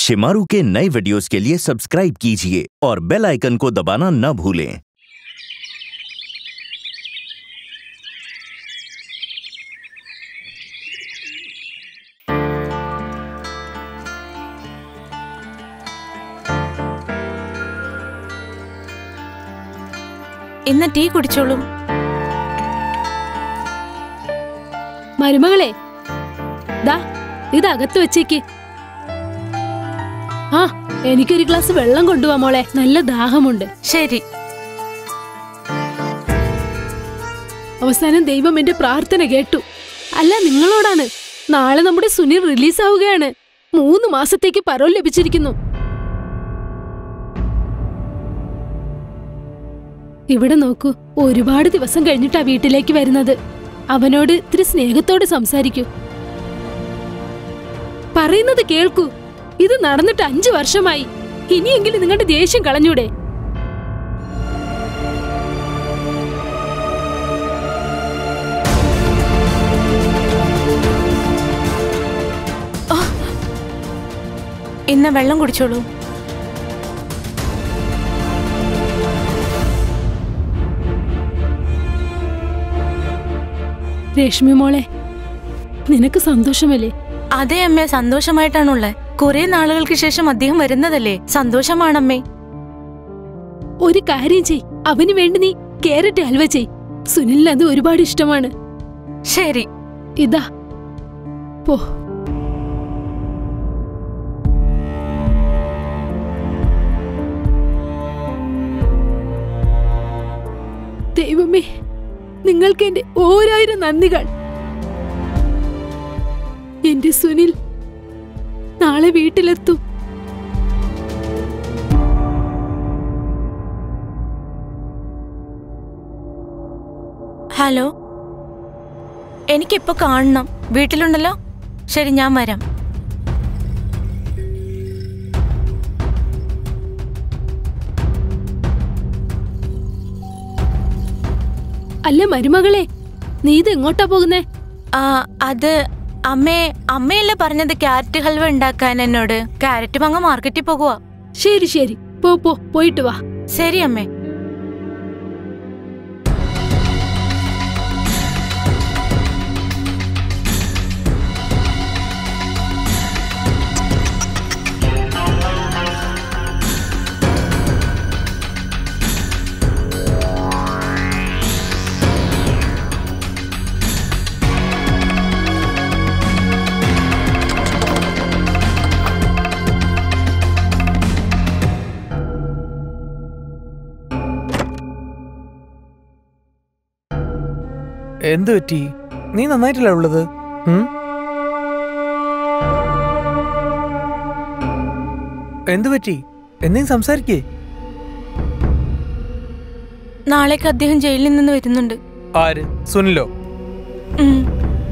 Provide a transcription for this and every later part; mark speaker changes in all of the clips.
Speaker 1: शिमारू के नए वीडियोस के लिए सब्सक्राइब कीजिए और बेल आइकन को दबाना न भूलें
Speaker 2: ഇന്ന് ടീ കുടിച്ചോളൂ
Speaker 3: മരുമകളെ ദാ ഇത് അകത്ത് വെച്ചേക്ക് ആ എനിക്കൊരു ഗ്ലാസ് വെള്ളം കൊണ്ടുപോവാ മോളെ നല്ല ദാഹമുണ്ട്
Speaker 2: ശരി
Speaker 3: അവസാനം ദൈവം എന്റെ പ്രാർത്ഥന കേട്ടു അല്ല നിങ്ങളോടാണ് നാളെ നമ്മുടെ സുനിൽ റിലീസ് ആവുകയാണ് മൂന്ന് മാസത്തേക്ക് പരോൾ ലഭിച്ചിരിക്കുന്നു ഇവിടെ നോക്കൂ ഒരുപാട് ദിവസം കഴിഞ്ഞിട്ടാ വീട്ടിലേക്ക് വരുന്നത് അവനോട് ഇത്തിരി സ്നേഹത്തോടെ സംസാരിക്കൂ പറയുന്നത് കേൾക്കൂ ഇത് നടന്നിട്ട് അഞ്ചു വർഷമായി ഇനിയെങ്കിലും നിങ്ങളുടെ ദേഷ്യം കളഞ്ഞൂടെ
Speaker 2: ഇന്ന് വെള്ളം കുടിച്ചോളൂ
Speaker 3: രശ്മി മോളെ നിനക്ക് സന്തോഷമല്ലേ
Speaker 2: അതെ അമ്മേ സന്തോഷമായിട്ടാണുള്ളത് കുറെ നാളുകൾക്ക് ശേഷം അദ്ദേഹം വരുന്നതല്ലേ സന്തോഷമാണമ്മേ
Speaker 3: ഒരു കാര്യം ചെയ് അവന് വേണ്ടി നീ കേരറ്റ് ഹൽവ ചെയ് സുനിലിന് അത് ഒരുപാട് ഇഷ്ടമാണ്
Speaker 2: ശരി
Speaker 3: ഇതാ പോ ദൈവമേ നിങ്ങൾക്ക് എന്റെ ഓരായിരം നന്ദികൾ എന്റെ സുനിൽ നാളെ വീട്ടിലെത്തും
Speaker 2: ഹലോ എനിക്കിപ്പോ കാണണം വീട്ടിലുണ്ടല്ലോ ശരി ഞാൻ വരാം
Speaker 3: അല്ല മരുമകളെ നീ ഇത് എങ്ങോട്ടാ പോകുന്നേ
Speaker 2: ആ അത് അമ്മേ അമ്മയല്ലേ പറഞ്ഞത് ക്യാരറ്റ് ഹൽവ ഉണ്ടാക്കാൻ എന്നോട് ക്യാരറ്റ് വാങ്ങാൻ മാർക്കറ്റിൽ പോകുക
Speaker 3: ശരി ശരി പോ പോ പോയിട്ട് വാ
Speaker 2: ശരി അമ്മേ
Speaker 4: എന്തു പറ്റി നീ നന്നായിട്ടല്ലേ ഉള്ളത് ഉം? എന്തു പറ്റി എന്തെങ്കിലും സംസാരിക്കേ
Speaker 2: നാളേക്ക് അദ്ദേഹം ജയിലിൽ നിന്ന് വരുന്നുണ്ട്
Speaker 4: ആര് സുനിലോ
Speaker 2: ഉം.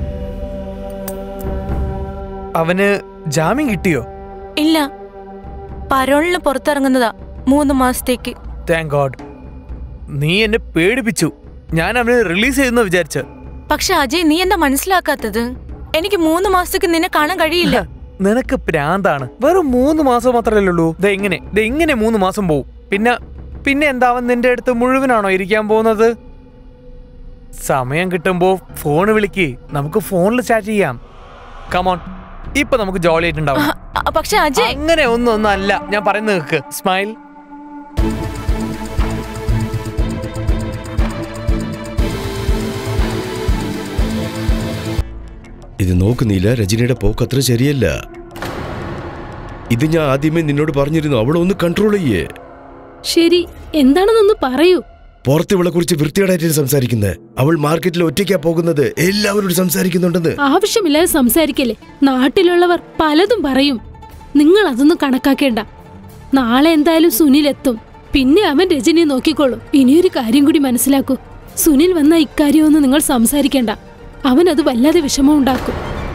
Speaker 4: അവന് ജാമ്യം കിട്ടിയോ
Speaker 2: ഇല്ല പരോളിന് പുറത്തിറങ്ങുന്നതാ മൂന്ന് മാസത്തേക്ക്
Speaker 4: താങ്ക് ഗോഡ് നീ എന്നെ പേടിപ്പിച്ചു ഞാൻ അവനെ റിലീസ് ചെയ്യുന്ന വിചാരിച്ച
Speaker 2: പക്ഷെ അജയ് നീ എന്താ മനസ്സിലാക്കാത്തത് എനിക്ക് മൂന്ന് മാസത്തേക്ക് നിന്നെ കാണാൻ കഴിയില്ല
Speaker 4: നിനക്ക് പ്രാന്താണ് വെറും മൂന്ന് മാസം മാത്രമല്ലേ ഉള്ളൂ ദേ എങ്ങനെ ദേ എങ്ങനെ മൂന്ന് മാസം പോവും പിന്നെ പിന്നെ എന്താവൻ നിന്റെ അടുത്ത് മുഴുവനാണോ ഇരിക്കാൻ പോകുന്നത് സമയം കിട്ടുമ്പോ ഫോൺ വിളിക്ക് നമുക്ക് ഫോണിൽ ചാറ്റ് ചെയ്യാം കമോൺ ഇപ്പൊ നമുക്ക് ജോളി ആയിട്ടുണ്ടാവും
Speaker 2: അ- പക്ഷെ അജയ്
Speaker 4: അങ്ങനെ ഒന്നും ഒന്നും അല്ല ഞാൻ പറയുന്നത് നിൽക്ക് സ്മൈൽ
Speaker 5: ഇത് നോക്കുന്നില്ല രജനിയുടെ പോക്ക് അത്ര ശരിയല്ല ഇത് ഞാൻ ആദ്യമേ നിന്നോട് പറഞ്ഞിരുന്നു അവളെ ഒന്ന് കൺട്രോൾ ചെയ്യേ
Speaker 3: ശരി എന്താണെന്നൊന്ന് പറയൂ
Speaker 5: പുറത്ത് ഇവളെ കുറിച്ച് വൃത്തികേടായിട്ട് സംസാരിക്കുന്നത് അവൾ മാർക്കറ്റിൽ ഒറ്റയ്ക്കാ പോകുന്നത് എല്ലാവരോടും സംസാരിക്കുന്നുണ്ടെന്ന്
Speaker 3: ആവശ്യമില്ലാതെ സംസാരിക്കല്ലേ നാട്ടിലുള്ളവർ പലതും പറയും നിങ്ങൾ അതൊന്നും കണക്കാക്കേണ്ട നാളെ എന്തായാലും സുനിൽ എത്തും പിന്നെ അവൻ രജനിയെ നോക്കിക്കോളും ഇനിയൊരു കാര്യം കൂടി മനസ്സിലാക്കൂ സുനിൽ വന്ന ഇക്കാര്യമൊന്നും നിങ്ങൾ സംസാരിക്കേണ്ട അവൻ അത് വല്ലാതെ വിഷമം ഉണ്ടാക്കും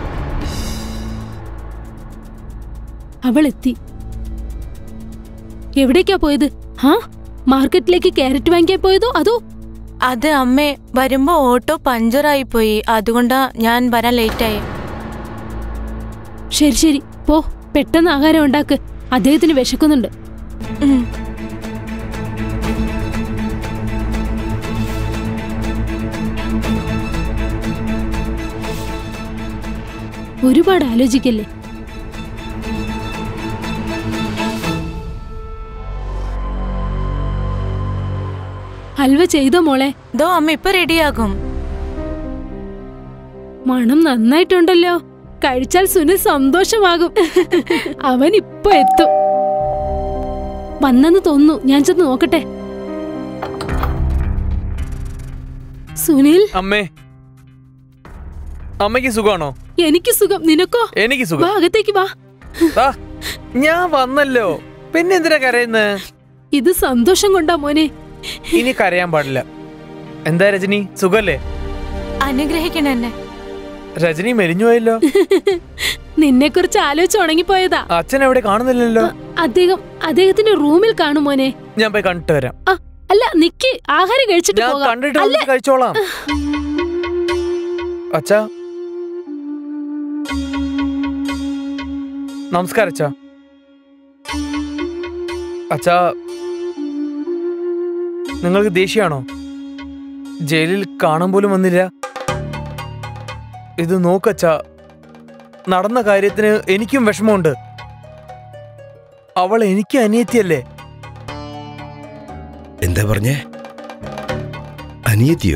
Speaker 3: അവൾ എത്തി എവിടേക്കാ പോയത് ഹാ മാർക്കറ്റിലേക്ക് ക്യാരറ്റ് വാങ്ങിക്കാൻ പോയതോ അതോ
Speaker 2: അത് അമ്മേ വരുമ്പോ ഓട്ടോ പഞ്ചറായി പോയി അതുകൊണ്ടാ ഞാൻ വരാൻ ലേറ്റായി
Speaker 3: ശരി ശരി പോ പെട്ടെന്ന് ആഹാരം ഉണ്ടാക്ക് അദ്ദേഹത്തിന് വിശക്കുന്നുണ്ട്
Speaker 2: ഉം.
Speaker 3: ഒരുപാട് ആലോചിക്കല്ലേ ഹൽവ ചെയ്തോ മോളെ
Speaker 2: ദോ അമ്മ ഇപ്പൊ റെഡിയാകും
Speaker 3: മണം നന്നായിട്ടുണ്ടല്ലോ കഴിച്ചാൽ സുനിൽ സന്തോഷമാകും അവൻ ഇപ്പൊ എത്തും വന്നെന്ന് തോന്നുന്നു ഞാൻ ചെന്ന് നോക്കട്ടെ സുനിൽ
Speaker 4: അമ്മേ അമ്മയ്ക്ക് സുഖമാണോ
Speaker 3: എനിക്ക് സുഖം നിനക്കോ
Speaker 4: എനിക്ക്
Speaker 3: വാ
Speaker 4: സുഖം
Speaker 3: അകത്തേക്ക് വാ
Speaker 4: ദാ, ഞാൻ വന്നല്ലോ പിന്നെ എന്തിനാ കരയുന്നത്
Speaker 3: ഇത് സന്തോഷം കൊണ്ടാ മോനെ
Speaker 4: ഇനി കരയാൻ പാടില്ല എന്താ രജനി സുഖല്ലേ
Speaker 2: അനുഗ്രഹിക്കണം എന്നെ
Speaker 4: രജനി മെലിഞ്ഞു പോയല്ലോ
Speaker 3: നിന്നെ കുറിച്ച് ആലോചിച്ച് ഉണങ്ങിപ്പോയതാ
Speaker 4: അച്ഛൻ എവിടെ കാണുന്നില്ലല്ലോ
Speaker 3: അദ്ദേഹം അദ്ദേഹത്തിന്റെ റൂമിൽ കാണും മോനെ
Speaker 4: ഞാൻ പോയി കണ്ടിട്ട് വരാം
Speaker 3: ആ, അല്ല നിക്ക് ആഹാരം കഴിച്ചിട്ട്
Speaker 4: ഞാൻ
Speaker 3: പോകാം
Speaker 4: കണ്ടിട്ട്
Speaker 3: അല്ല
Speaker 4: വന്നിട്ട് കഴിച്ചോളാം അച്ഛാ നമസ്കാരം അച്ഛാ അച്ഛാ നിങ്ങൾക്ക് ദേഷ്യമാണോ ജയിലിൽ കാണാൻ പോലും വന്നില്ല ഇത് നോക്കച്ചാ നടന്ന കാര്യത്തിന് എനിക്കും വിഷമമുണ്ട് അവൾ എനിക്ക് അനിയത്തിയല്ലേ
Speaker 5: എന്താ പറഞ്ഞേ അനിയത്തിയോ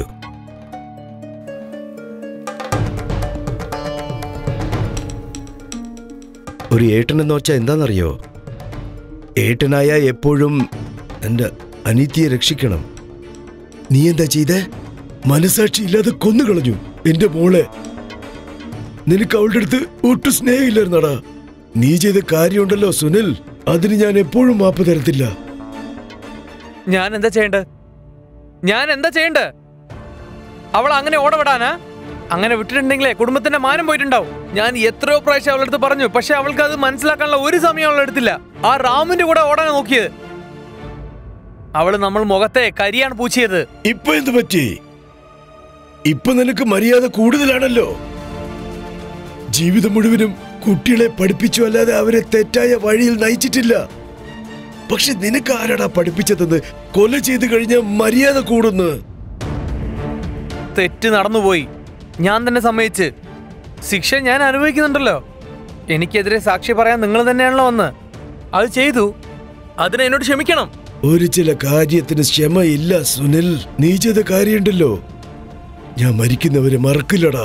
Speaker 5: ഒരു ഏട്ടൻ എന്ന് വെച്ചാൽ എന്താണെന്നറിയോ ഏട്ടനായ എപ്പോഴും എന്റെ അനിയത്തിയെ രക്ഷിക്കണം നീ എന്താ ചെയ്തേ മനസാക്ഷി ഇല്ലാതെ കൊന്നുകളഞ്ഞു എന്റെ മോളെ നിനക്ക് അവളുടെ അടുത്ത് ഒട്ടും സ്നേഹമില്ലായിരുന്നടാ നീ ചെയ്ത കാര്യമുണ്ടല്ലോ സുനിൽ അതിന് ഞാൻ എപ്പോഴും മാപ്പ് തരത്തില്ല
Speaker 4: ഞാൻ എന്താ ചെയ്യണ്ടേ ഞാൻ എന്താ ചെയ്യണ്ടേ അവൾ അങ്ങനെ ഓടവിടാനാ അങ്ങനെ വിട്ടിട്ടുണ്ടെങ്കിലേ കുടുംബത്തിന്റെ മാനം പോയിട്ടുണ്ടാവും ഞാൻ എത്രയോ പ്രാവശ്യം അവളുടെ അടുത്ത് പറഞ്ഞു പക്ഷെ അവൾക്ക് അത് മനസ്സിലാക്കാനുള്ള ഒരു സമയം അവൾ എടുത്തില്ല ആ റാമിന്റെ കൂടെ ഓടാൻ നോക്കിയത് അവള് നമ്മൾ മുഖത്തെ കരിയാണ് പൂച്ചിയത്
Speaker 5: ഇപ്പൊ എന്ത് പറ്റി ഇപ്പൊ നിനക്ക് മര്യാദ കൂടുതലാണല്ലോ ജീവിതം മുഴുവനും കുട്ടികളെ പഠിപ്പിച്ചു അല്ലാതെ അവരെ തെറ്റായ വഴിയിൽ നയിച്ചിട്ടില്ല പക്ഷെ നിനക്ക് ആരാടാ പഠിപ്പിച്ചതെന്ന് കൊല ചെയ്ത് കഴിഞ്ഞ മര്യാദ കൂടുന്നു
Speaker 4: തെറ്റ് നടന്നുപോയി ഞാൻ തന്നെ സമ്മതിച്ച് ശിക്ഷ ഞാൻ അനുഭവിക്കുന്നുണ്ടല്ലോ എനിക്കെതിരെ സാക്ഷി പറയാൻ നിങ്ങൾ തന്നെയാണല്ലോ വന്ന് അത് ചെയ്തു അതിന് എന്നോട് ക്ഷമിക്കണം
Speaker 5: ഒരു ചില കാര്യത്തിന് ക്ഷമയില്ല സുനിൽ നീ ചെയ്ത കാര്യമുണ്ടല്ലോ ഞാൻ മരിക്കുന്നവരെ മറക്കില്ലടാ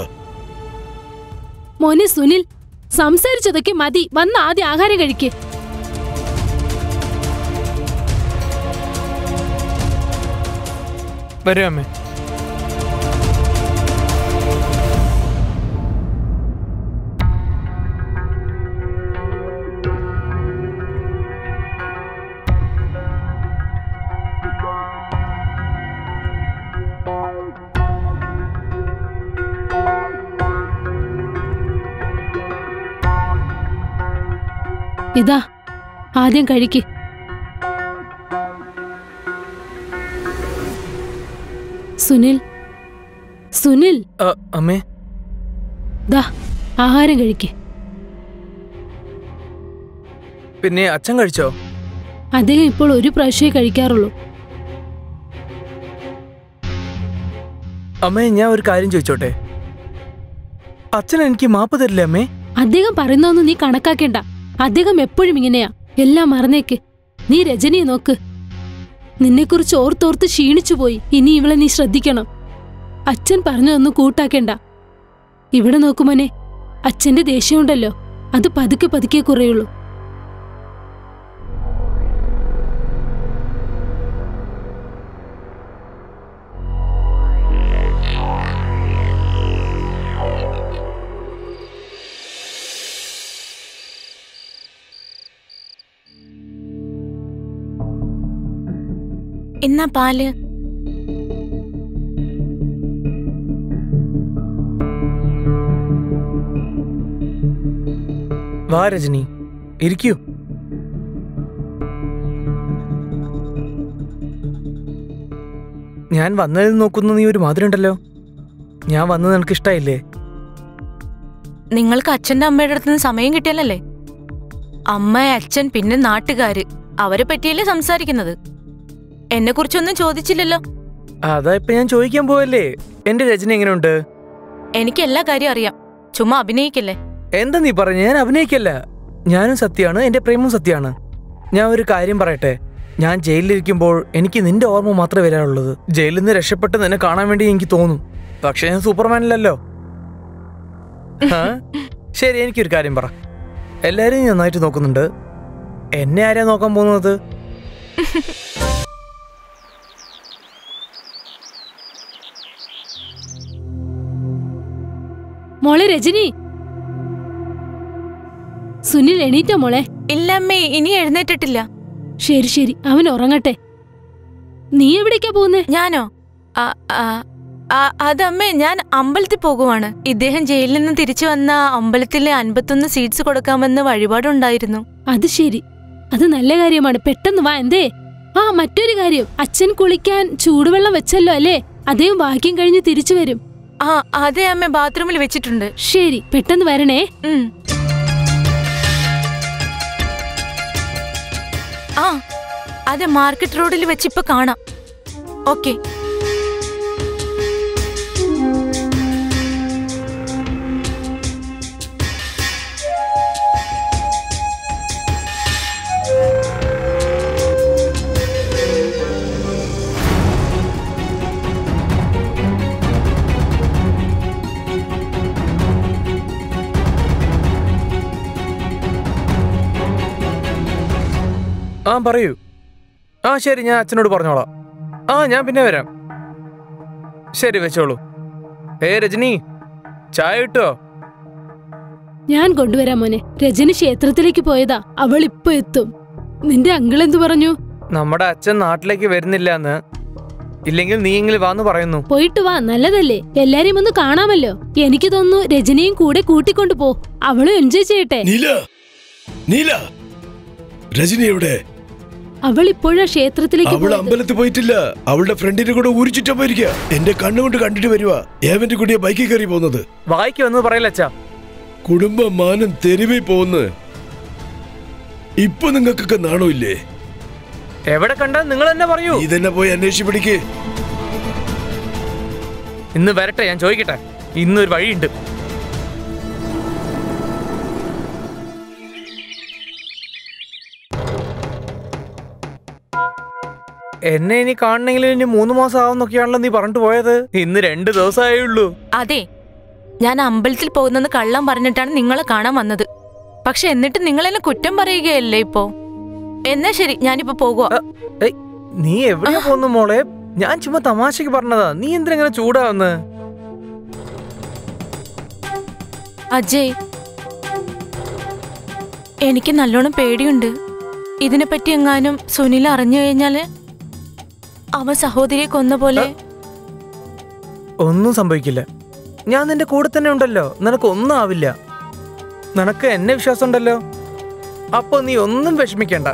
Speaker 3: മോനെ സുനിൽ സംസാരിച്ചതൊക്കെ മതി വന്ന് ആദ്യം ആഹാരം കഴിക്ക്
Speaker 4: വരൂ അമ്മേ
Speaker 3: ഇതാ ആദ്യം കഴിക്ക് സുനിൽ സുനിൽ
Speaker 4: ആ, അമ്മേ
Speaker 3: ദാ ആഹാരം കഴിക്ക്
Speaker 4: പിന്നെ അച്ഛൻ കഴിച്ചോ
Speaker 3: അദ്ദേഹം ഇപ്പോൾ ഒരു പ്രാവശ്യമേ കഴിക്കാറുള്ളൂ
Speaker 4: അമ്മേ ഞാൻ ഒരു കാര്യം ചോദിച്ചോട്ടെ അച്ഛൻ എനിക്ക് മാപ്പ് തരില്ലേ അമ്മേ
Speaker 3: അദ്ദേഹം പറയുന്നതൊന്നും നീ കണക്കാക്കേണ്ട അദ്ദേഹം എപ്പോഴും ഇങ്ങനെയാ എല്ലാം മറന്നേക്ക് നീ രജനിയെ നോക്ക് നിന്നെക്കുറിച്ച് ഓർത്തോർത്ത് ക്ഷീണിച്ചു പോയി ഇനി ഇവളെ നീ ശ്രദ്ധിക്കണം അച്ഛൻ പറഞ്ഞതൊന്നും കൂട്ടാക്കേണ്ട ഇവിടെ നോക്കുമോനെ അച്ഛന്റെ ദേഷ്യമുണ്ടല്ലോ അത് പതുക്കെ പതുക്കെ കുറയുള്ളൂ
Speaker 2: എന്നാ പാല്
Speaker 4: വാ രജനി ഇരിക്കൂ ഞാൻ വന്നതിൽ നോക്കുന്ന നീ ഒരു മാതിരി ഉണ്ടല്ലോ ഞാൻ വന്നത് നിനക്ക് ഇഷ്ടായില്ലേ
Speaker 2: നിങ്ങൾക്ക് അച്ഛന്റെ അമ്മയുടെ അടുത്ത് നിന്ന് സമയം കിട്ടിയാലല്ലേ അമ്മ അച്ഛൻ പിന്നെ നാട്ടുകാര് അവരെ പറ്റിയല്ലേ സംസാരിക്കുന്നത് എന്നെ കുറിച്ചൊന്നും ചോദിച്ചില്ലല്ലോ
Speaker 4: അതാ ഇപ്പൊ ഞാൻ ചോദിക്കാൻ പോവല്ലേ എന്റെ രചന എങ്ങനെയുണ്ട്
Speaker 2: എനിക്ക് എല്ലാ കാര്യം അറിയാം ചുമ്മാ അഭിനയിക്കല്ലേ
Speaker 4: എന്താ നീ പറഞ്ഞ ഞാൻ അഭിനയിക്കല്ല ഞാനും സത്യമാണ് എന്റെ പ്രേമവും സത്യമാണ് ഞാൻ ഒരു കാര്യം പറയട്ടെ ഞാൻ ജയിലിലിരിക്കുമ്പോൾ എനിക്ക് നിന്റെ ഓർമ്മ മാത്രമേ വരാനുള്ളത് ജയിലിൽ നിന്ന് രക്ഷപ്പെട്ട് നിന്നെ കാണാൻ വേണ്ടി എനിക്ക് തോന്നും പക്ഷെ ഞാൻ സൂപ്പർമാനല്ലല്ലോ ആ? ശരി എനിക്കൊരു കാര്യം പറ എല്ലാരും നീ നന്നായിട്ട് നോക്കുന്നുണ്ട് എന്നെ ആരാ നോക്കാൻ പോകുന്നത്
Speaker 3: മോളെ രജനി സുനിൽ എണീറ്റോ മോളെ
Speaker 2: ഇല്ല അമ്മേ ഇനി എഴുന്നേറ്റിട്ടില്ല
Speaker 3: ശരി ശരി അവൻ ഉറങ്ങട്ടെ നീ എവിടേക്കാ പോകുന്നേ
Speaker 2: ഞാനോ ആ, ആ, ആ, അതമ്മേ ഞാൻ അമ്പലത്തിൽ പോകുവാണ് ഇദ്ദേഹം ജയിലിൽ നിന്ന് തിരിച്ചു വന്ന അമ്പലത്തിലെ അൻപത്തൊന്ന് സീറ്റ്സ് കൊടുക്കാമെന്ന് വഴിപാടുണ്ടായിരുന്നു
Speaker 3: അത് ശരി അത് നല്ല കാര്യമാണ് പെട്ടെന്ന് വാ എന്തേ ആ മറ്റൊരു കാര്യം അച്ഛൻ കുളിക്കാൻ ചൂടുവെള്ളം വെച്ചല്ലോ അല്ലേ അദ്ദേഹം വാക്യം കഴിഞ്ഞ് തിരിച്ചു വരും
Speaker 2: ആ അതെ അമ്മ ബാത്റൂമിൽ വെച്ചിട്ടുണ്ട്
Speaker 3: ശരി പെട്ടെന്ന് വരണേ
Speaker 2: ഉം. ആ അതെ മാർക്കറ്റ് റോഡിൽ വെച്ചിപ്പോ കാണാം ഓക്കെ
Speaker 4: ആ പറയൂ ആ ശരി ഞാൻ അച്ഛനോട് പറഞ്ഞോളാം ആ ഞാൻ പിന്നെ വരാം ശരി വെച്ചോളൂ ഏ രജനി ചായ കിട്ടോ
Speaker 3: ഞാൻ കൊണ്ടുവരാം മോനെ രജനി ക്ഷേത്രത്തിലേക്ക് പോയതാ അവൾ ഇപ്പൊ എത്തും നിന്റെ അങ്കിൾ എന്തു പറഞ്ഞു
Speaker 4: നമ്മുടെ അച്ഛൻ നാട്ടിലേക്ക് വരുന്നില്ല എന്ന് ഇല്ലെങ്കിൽ നീയെങ്കിലും വാന്ന് പറയുന്നു
Speaker 3: പോയിട്ട് വാ നല്ലതല്ലേ എല്ലാരെയും ഒന്ന് കാണാമല്ലോ എനിക്ക് തോന്നുന്നു രജനിയും കൂടെ കൂട്ടിക്കൊണ്ടു പോ അവളും എൻജോയ് ചെയ്യട്ടെ
Speaker 5: നീല നീല രജനി എവിടെ
Speaker 3: അവൾ ഇപ്പോഴാ ക്ഷേത്രത്തിലേക്ക്
Speaker 5: അവൾ
Speaker 3: പോയത്.
Speaker 5: അമ്പലത്തിൽ പോയിട്ടില്ല അവളുടെ ഫ്രണ്ടിന്റെ കൂടെ ഊരിച്ചിട്ടാ പോയിരിക്കുക എന്റെ കണ്ണുകൊണ്ട് കണ്ടിട്ട് വരുവാ ഏവന്റെ കൂടിയ ബൈക്കിൽ കയറി പോകുന്നത്
Speaker 4: വായിക്ക് വന്ന് പറയില്ല അച്ഛാ
Speaker 5: കുടുംബ മാനം തെരുവിൽ പോകുന്നു ഇപ്പൊ നിങ്ങൾക്കൊക്കെ നാണമില്ലേ
Speaker 4: എവിടെ കണ്ടാൽ നിങ്ങൾ തന്നെ പറയൂ
Speaker 5: നീ തന്നെ പോയി അന്വേഷിച്ച് പിടിക്ക്
Speaker 4: ഇന്ന് വരട്ടെ ഞാൻ ചോദിക്കട്ടെ ഇന്നൊരു വഴിയുണ്ട് എന്നെ ഇനി കാണണമെങ്കിൽ ഇനി മൂന്ന് മാസം ആവുന്നൊക്കെയാണല്ലോ നീ പറഞ്ഞിട്ട് പോയത് ഇന്ന് രണ്ട് ദിവസമായേ ഉള്ളൂ
Speaker 2: അതെ ഞാൻ അമ്പലത്തിൽ പോകുന്നെന്ന് കള്ളം പറഞ്ഞിട്ടാണ് നിങ്ങളെ കാണാൻ വന്നത് പക്ഷെ എന്നിട്ട് നിങ്ങൾ എന്നെ കുറ്റം പറയുകയല്ലേ ഇപ്പോ എന്നാ ശരി ഞാനിപ്പോ പോകുക
Speaker 4: അ, ഏയ്, നീ എവിടെയാ പോന്നു മോളെ ഞാൻ ചുമ്മാ തമാശക്ക് പറഞ്ഞതാ നീ എന്തിനാ ഇങ്ങനെ ചൂടാവുന്ന
Speaker 2: അജയ് എനിക്ക് നല്ലോണം പേടിയുണ്ട് ഇതിനെപ്പറ്റി എങ്ങാനും സുനിൽ അറിഞ്ഞു കഴിഞ്ഞാല് അവ സഹോദരിയെ കൊന്ന പോലെ
Speaker 4: ഒന്നും സംഭവിക്കില്ല ഞാൻ നിന്റെ കൂടെ തന്നെ ഉണ്ടല്ലോ നിനക്ക് ഒന്നും ആവില്ല നിനക്ക് എന്നെ വിശ്വാസം ഉണ്ടല്ലോ അപ്പൊ നീ ഒന്നും വിഷമിക്കണ്ട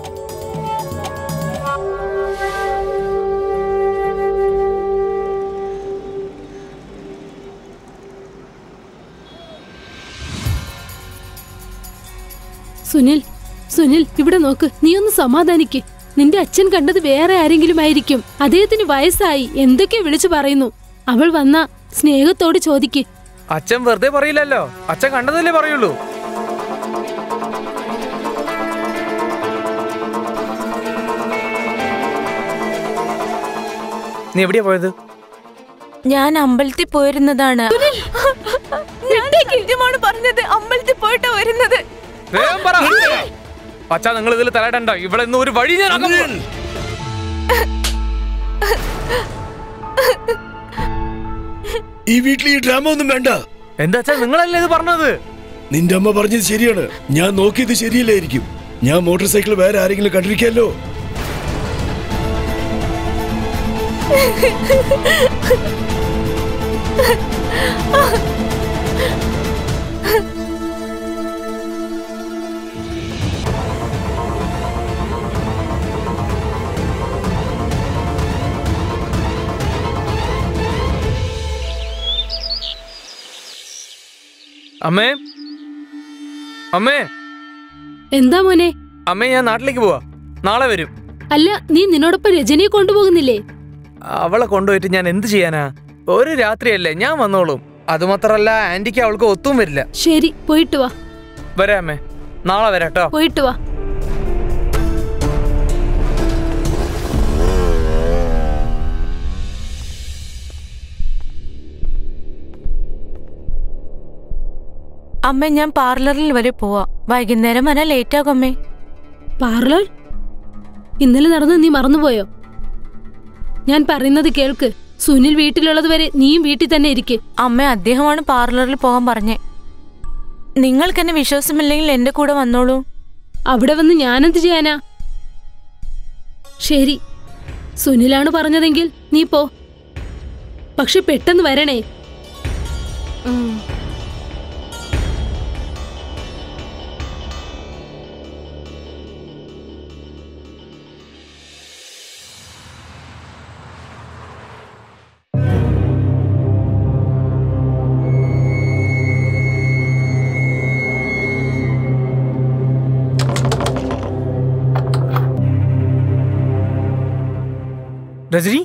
Speaker 3: സുനിൽ സുനിൽ ഇവിടെ നോക്ക് നീ ഒന്ന് സമാധാനിക്ക് നിന്റെ അച്ഛൻ കണ്ടത് വേറെ ആരെങ്കിലും ആയിരിക്കും അദ്ദേഹത്തിന് വയസ്സായി എന്തൊക്കെ വിളിച്ചു പറയുന്നു അവൾ വന്ന സ്നേഹത്തോട് ചോദിക്ക്
Speaker 4: അച്ഛൻ വെറുതെ പറയില്ലല്ലോ അച്ഛൻ കണ്ടതല്ലേ പറയുള്ളൂ നീ എവിടെയാ പോയത്
Speaker 2: ഞാൻ അമ്പലത്തിൽ പോയിരുന്നതാണ് ഞാൻ സത്യമാണ് പറഞ്ഞത് അമ്പലത്തിൽ പോയിട്ടാ വരുന്നത്
Speaker 4: വേഗം പറ അച്ഛാ നിങ്ങൾ ഇതിൽ തലയിടണ്ട ഇവിടെ നിന്ന് ഒരു വഴി ഞാൻ ആക്കാൻ പോകുന്നു.
Speaker 5: ഈ വീട്ടിൽ ഈ ഡ്രാമ ഒന്നും വേണ്ട
Speaker 4: എന്താ അച്ഛാ നിങ്ങളല്ലേ ഇത് പറഞ്ഞത്
Speaker 5: നിന്റെ അമ്മ പറഞ്ഞത് ശരിയാണ് ഞാൻ നോക്കിയത് ശരിയല്ലായിരിക്കും ഞാൻ മോട്ടോർ സൈക്കിൾ വേറെ ആരെങ്കിലും കണ്ടിരിക്കാലോ
Speaker 4: അമ്മേ അമ്മേ
Speaker 3: എന്താ മോനെ
Speaker 4: അമ്മേ ഞാൻ നാട്ടിലേക്ക് പോവാ നാളെ വരും
Speaker 3: അല്ല നീ നിന്നോടൊപ്പം രജനിയെ കൊണ്ടുപോകുന്നില്ലേ
Speaker 4: അവളെ കൊണ്ടുപോയിട്ട് ഞാൻ എന്ത് ചെയ്യാനാ ഒരു രാത്രിയല്ലേ ഞാൻ വന്നോളും അതുമാത്രല്ല ആന്റിക്ക് അവൾക്ക് ഒത്തും വരില്ല
Speaker 3: ശരി പോയിട്ട് വാ
Speaker 4: വരാം അമ്മേ നാളെ വരാം കേട്ടോ
Speaker 3: പോയിട്ട് വാ
Speaker 2: അമ്മ ഞാൻ പാർലറിൽ വരെ പോവാ വൈകുന്നേരം വരാൻ ലേറ്റ് ആകും അമ്മേ
Speaker 3: പാർലർ ഇന്നലെ നടന്ന് നീ മറന്നുപോയോ ഞാൻ പറയുന്നത് കേൾക്ക് സുനിൽ വീട്ടിലുള്ളത് വരെ നീയും വീട്ടിൽ തന്നെ ഇരിക്കെ
Speaker 2: അമ്മ അദ്ദേഹമാണ് പാർലറിൽ പോകാൻ പറഞ്ഞേ നിങ്ങൾക്ക് എന്നെ വിശ്വാസമില്ലെങ്കിൽ എന്റെ കൂടെ വന്നോളൂ
Speaker 3: അവിടെ വന്ന് ഞാനെന്ത് ചെയ്യാനാ ശരി സുനിലാണ് പറഞ്ഞതെങ്കിൽ നീ പോ പക്ഷെ പെട്ടെന്ന് വരണേ ഉം.
Speaker 4: രജനി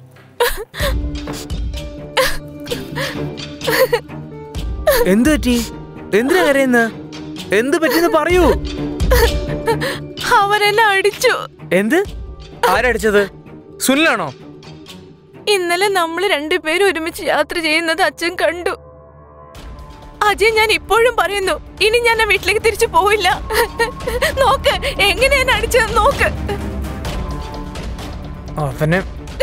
Speaker 4: എന്ത് പറ്റി എന്തിനാ കരയുന്ന എന്ത് പറ്റിന്ന് പറയൂ
Speaker 2: അവരെന്നെ അടിച്ചു
Speaker 4: എന്ത് ആരടിച്ചത് സുനിലാണോ
Speaker 2: ഇന്നലെ നമ്മൾ രണ്ടുപേരും ഒരുമിച്ച് യാത്ര ചെയ്യുന്നത് അച്ഛൻ കണ്ടു അജയ് ഞാൻ ഇപ്പോഴും പറയുന്നു ഇനി ഞാൻ ആ വീട്ടിലേക്ക് തിരിച്ചു പോവില്ല നോക്ക് എങ്ങനെയാണ് അടിച്ചത് നോക്ക്
Speaker 4: അവനെ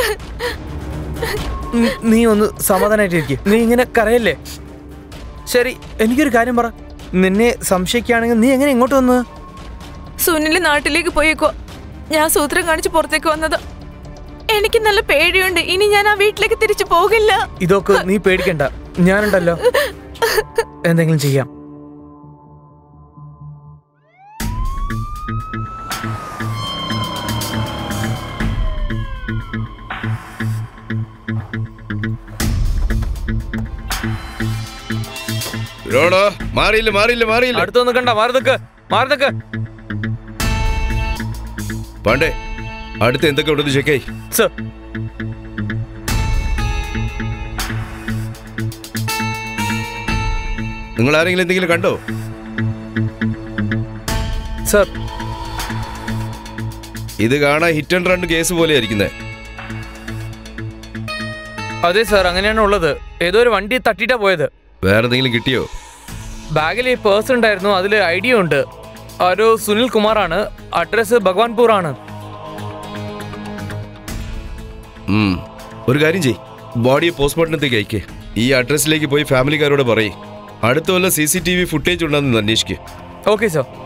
Speaker 4: നീ- നീ ഒന്ന് സമാധാനായിട്ടിരിക്കും നീ ഇങ്ങനെ കരയല്ലേ ശരി എനിക്കൊരു കാര്യം പറ നിന്നെ സംശയിക്കുകയാണെങ്കിൽ നീ എങ്ങനെ ഇങ്ങോട്ട് വന്ന്
Speaker 2: സുനിൽ നാട്ടിലേക്ക് പോയേക്കോ ഞാൻ സൂത്രം കാണിച്ച് പുറത്തേക്ക് വന്നത് എനിക്ക് നല്ല പേടിയുണ്ട് ഇനി ഞാൻ ആ വീട്ടിലേക്ക് തിരിച്ചു പോകില്ല
Speaker 4: ഇതൊക്കെ നീ പേടിക്കണ്ട ഞാനുണ്ടല്ലോ എന്തെങ്കിലും ചെയ്യാം
Speaker 5: രോടോ മാറിയില്ല മാറിയില്ല മാറിയില്ല
Speaker 4: അടുത്തൊന്ന് കണ്ട മാറി നിക്ക് മാറി നിക്ക്
Speaker 5: പാണ്ടേ അടുത്ത് എന്തൊക്കെ ഉണ്ടെന്ന് ചെക്കായി
Speaker 4: സർ
Speaker 5: നിങ്ങൾ ആരെങ്കിലും എന്തെങ്കിലും കണ്ടോ
Speaker 4: സർ
Speaker 5: ഇത് കാണാൻ ഹിറ്റ് ആൻഡ് റൺ കേസ് പോലെ ആയിരിക്കുന്നത്
Speaker 4: അതെ സർ അങ്ങനെയാണ് ഉള്ളത് ഏതോ ഒരു വണ്ടി തട്ടിയിട്ടാ പോയത്
Speaker 5: വേറെ എന്തെങ്കിലും കിട്ടിയോ
Speaker 4: ബാഗിൽ ഈ പേഴ്സ് ഉണ്ടായിരുന്നു അതിൽ ഐഡിയ ഉണ്ട് ഒരു സുനിൽ കുമാറാണ് അഡ്രസ് ഭഗവാൻപൂർ ആണ്
Speaker 5: ഉം. ഒരു കാര്യം ചെയ് ബോഡിയെ പോസ്റ്റ്മോർട്ടമത്തേക്ക് അയക്കേ ഈ അഡ്രസ്സിലേക്ക് പോയി ഫാമിലിക്കാരോട് പറയേ അടുത്ത വല്ല C C T V footage ഉണ്ടെന്ന് അന്വേഷിക്കുക
Speaker 4: ഓക്കെ സർ